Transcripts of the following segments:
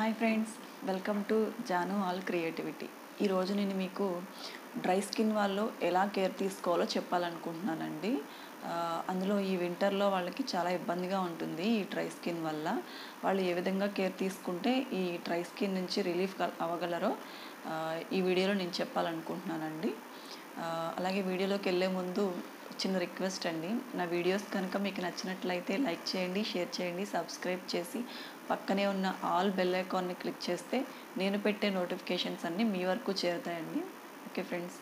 hi friends welcome to Janu all creativity ఈరోజు నేను మీకు డ్రై స్కిన్ వాళ్ళు ఎలా కేర్ తీసుకోవాలో చెప్పాలనుకుంటున్నానండి ఆ, అందులో ఈ వింటర్లో వాళ్ళకి చాలా ఇబ్బందిగా ఉంటుంది ఈ డ్రై స్కిన్ వల్ల వాళ్ళు ఏ విధంగా కేర్ తీసుకుంటే ఈ డ్రై స్కిన్ నుంచి రిలీఫ్ కల్- అవ్వగలరో ఆ, ఈ వీడియోలో నేను చెప్పాలనుకుంటున్నానండి ఆ, అలాగే వీడియోలోకి వెళ్ళే ముందు చిన్న రిక్వెస్ట్ అండి నా వీడియోస్ కనుక మీకు నచ్చినట్లయితే లైక్ చేయండి షేర్ చేయండి సబ్స్క్రైబ్ చేసి పక్కనే ఉన్న ఆల్ బెల్ ఐకాన్ని క్లిక్ చేస్తే నేను పెట్టే నోటిఫికేషన్స్ అన్నీ మీ వరకు చేరుతాయండి ఓకే ఫ్రెండ్స్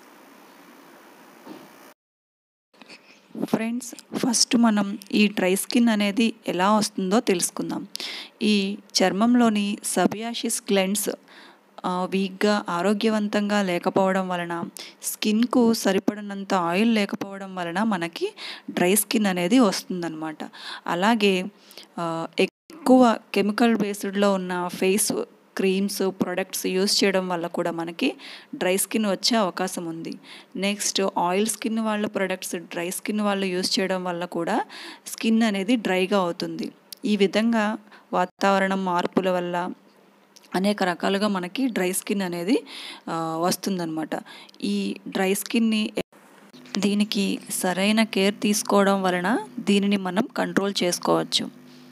ఫ్రెండ్స్ ఫస్ట్ మనం ఈ డ్రై స్కిన్ అనేది ఎలా వస్తుందో తెలుసుకుందాం ఈ చర్మంలోని సబియాషిస్ గ్లెండ్స్ ఆ, వీక్గా ఆరోగ్యవంతంగా లేకపోవడం వలన స్కిన్కు సరిపడినంత ఆయిల్ లేకపోవడం వలన మనకి డ్రై స్కిన్ అనేది వస్తుందన్నమాట అలాగే ఆ, ఎక్కువ కెమికల్ బేస్డ్లో ఉన్న ఫేస్ క్రీమ్స్ ప్రొడక్ట్స్ యూస్ చేయడం వల్ల కూడా మనకి డ్రై స్కిన్ వచ్చే అవకాశం ఉంది నెక్స్ట్ ఆయిల్ స్కిన్ వాళ్ళ ప్రొడక్ట్స్ డ్రై స్కిన్ వాళ్ళు యూస్ చేయడం వల్ల కూడా స్కిన్ అనేది డ్రైగా అవుతుంది ఈ విధంగా వాతావరణం మార్పుల వల్ల అనేక రకాలుగా మనకి డ్రై స్కిన్ అనేది ఆ, వస్తుందన్నమాట ఈ డ్రై స్కిన్ని దీనికి సరైన కేర్ తీసుకోవడం వలన దీనిని మనం కంట్రోల్ చేసుకోవచ్చు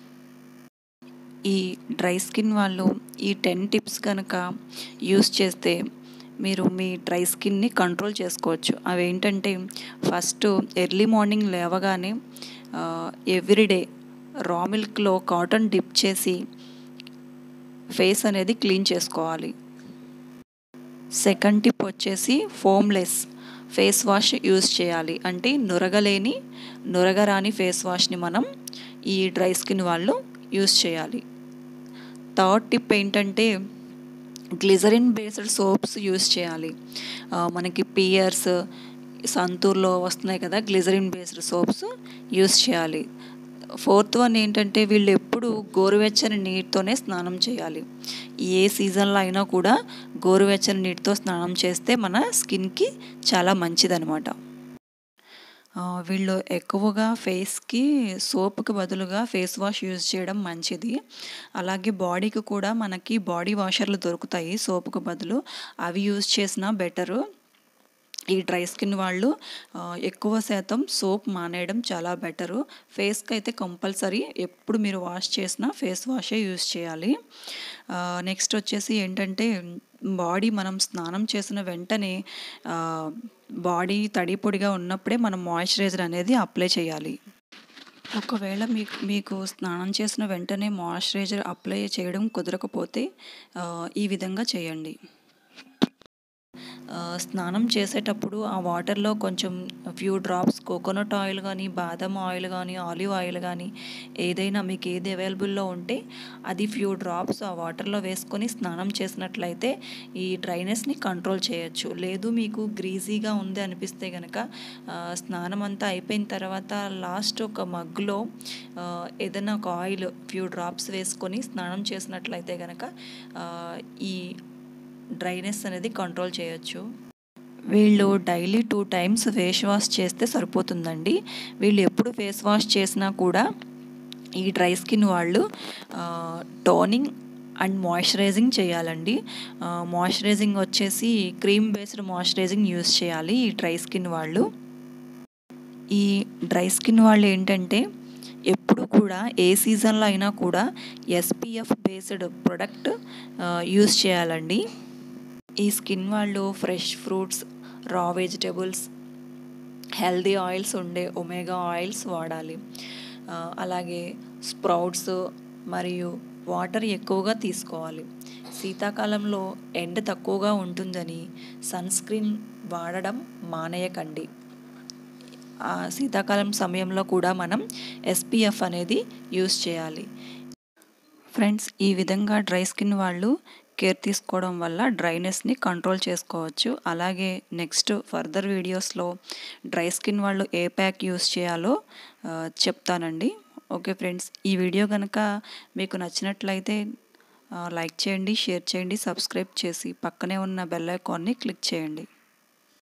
ఈ డ్రై స్కిన్ వాళ్ళు ఈ టెన్ టిప్స్ కనుక యూస్ చేస్తే మీరు మీ డ్రై స్కిన్ని కంట్రోల్ చేసుకోవచ్చు అవి ఏంటంటే ఫస్ట్ ఎర్లీ మార్నింగ్ లేవగానే ఎవ్రీడే రా మిల్క్లో కాటన్ డిప్ చేసి ఫేస్ అనేది క్లీన్ చేసుకోవాలి సెకండ్ టిప్ వచ్చేసి ఫోమ్లెస్ ఫేస్ వాష్ యూస్ చేయాలి అంటే నురగలేని నురగరాని ఫేస్ వాష్ని మనం ఈ డ్రై స్కిన్ వాళ్ళు యూస్ చేయాలి థర్డ్ టిప్ ఏంటంటే గ్లిజరిన్ బేస్డ్ సోప్స్ యూస్ చేయాలి ఆ, మనకి పియర్స్ సంతూర్లో వస్తున్నాయి కదా గ్లిజరిన్ బేస్డ్ సోప్స్ యూస్ చేయాలి ఫోర్త్ వన్ ఏంటంటే వీళ్ళు ఎప్పుడు గోరువెచ్చని నీటితోనే స్నానం చేయాలి ఏ సీజన్లో అయినా కూడా గోరువెచ్చని నీటితో స్నానం చేస్తే మన స్కిన్కి చాలా మంచిదనమాట ఆ, వీళ్ళు ఎక్కువగా ఫేస్కి సోప్కి బదులుగా ఫేస్ వాష్ యూజ్ చేయడం మంచిది అలాగే బాడీకి కూడా మనకి బాడీ వాషర్లు దొరుకుతాయి సోప్కి బదులు అవి యూజ్ చేసినా బెటరు ఈ డ్రై స్కిన్ వాళ్ళు ఆ, ఎక్కువ శాతం సోప్ మానేయడం చాలా బెటరు ఫేస్కి అయితే కంపల్సరీ ఎప్పుడు మీరు వాష్ చేసినా ఫేస్ వాషే యూజ్ చేయాలి నెక్స్ట్ వచ్చేసి ఏంటంటే బాడీ మనం స్నానం చేసిన వెంటనే బాడీ తడి పొడిగా ఉన్నప్పుడే మనం మాయిశ్చరైజర్ అనేది అప్లై చేయాలి ఒకవేళ మీకు మీకు స్నానం చేసిన వెంటనే మాయిశ్చరైజర్ అప్లై చేయడం కుదరకపోతే ఆ, ఈ విధంగా చేయండి ఆ, స్నానం చేసేటప్పుడు ఆ వాటర్లో కొంచెం ఫ్యూ డ్రాప్స్ కోకోనట్ ఆయిల్ కానీ బాదం ఆయిల్ కానీ ఆలివ్ ఆయిల్ కానీ ఏదైనా మీకు ఏది అవైలబుల్లో ఉంటే అది ఫ్యూ డ్రాప్స్ ఆ వాటర్లో వేసుకొని స్నానం చేసినట్లయితే ఈ డ్రైనెస్ని కంట్రోల్ చేయొచ్చు లేదు మీకు గ్రీజీగా ఉంది అనిపిస్తే కనుక స్నానం అంతా అయిపోయిన తర్వాత లాస్ట్ ఒక మగ్గులో ఆ, ఏదైనా ఒక ఆయిల్ ఫ్యూ డ్రాప్స్ వేసుకొని స్నానం చేసినట్లయితే కనుక ఆ, ఈ డ్రైనెస్ అనేది కంట్రోల్ చేయొచ్చు వీళ్ళు daily two times face wash చేస్తే సరిపోతుందండి వీళ్ళు ఎప్పుడు ఫేస్ వాష్ చేసినా కూడా ఈ డ్రై స్కిన్ వాళ్ళు టోనింగ్ అండ్ మాయిశ్చరైజింగ్ చేయాలండి మాయిశ్చరైజింగ్ వచ్చేసి క్రీమ్ బేస్డ్ మాయిశ్చరైజింగ్ యూస్ చేయాలి ఈ డ్రై స్కిన్ వాళ్ళు ఈ డ్రై స్కిన్ వాళ్ళు ఏంటంటే ఎప్పుడు కూడా ఏ సీజన్లో అయినా కూడా ఎస్పీఎఫ్ బేస్డ్ ప్రొడక్ట్ యూస్ చేయాలండి ఈ స్కిన్ వాళ్ళు fresh fruits raw vegetables healthy oils ఉండే ఒమేగా ఆయిల్స్ వాడాలి ఆ, అలాగే స్ప్రౌట్స్ మరియు వాటర్ ఎక్కువగా తీసుకోవాలి శీతాకాలంలో ఎండ తక్కువగా ఉంటుందని సన్ స్క్రీన్ వాడడం మానేయకండి ఆ శీతాకాలం సమయంలో కూడా మనం ఎస్పీఎఫ్ అనేది యూస్ చేయాలి ఫ్రెండ్స్ ఈ విధంగా డ్రై స్కిన్ వాళ్ళు కేర్ తీసుకోవడం వల్ల డ్రైనెస్ని కంట్రోల్ చేసుకోవచ్చు అలాగే నెక్స్ట్ ఫర్దర్ వీడియోస్లో డ్రై స్కిన్ వాళ్ళు ఏ ప్యాక్ యూస్ చేయాలో ఆ, చెప్తానండి ఓకే ఫ్రెండ్స్ ఈ వీడియో కనుక మీకు నచ్చినట్లయితే ఆ, లైక్ చేయండి షేర్ చేయండి సబ్స్క్రైబ్ చేసి పక్కనే ఉన్న బెల్ ఐకాన్ని క్లిక్ చేయండి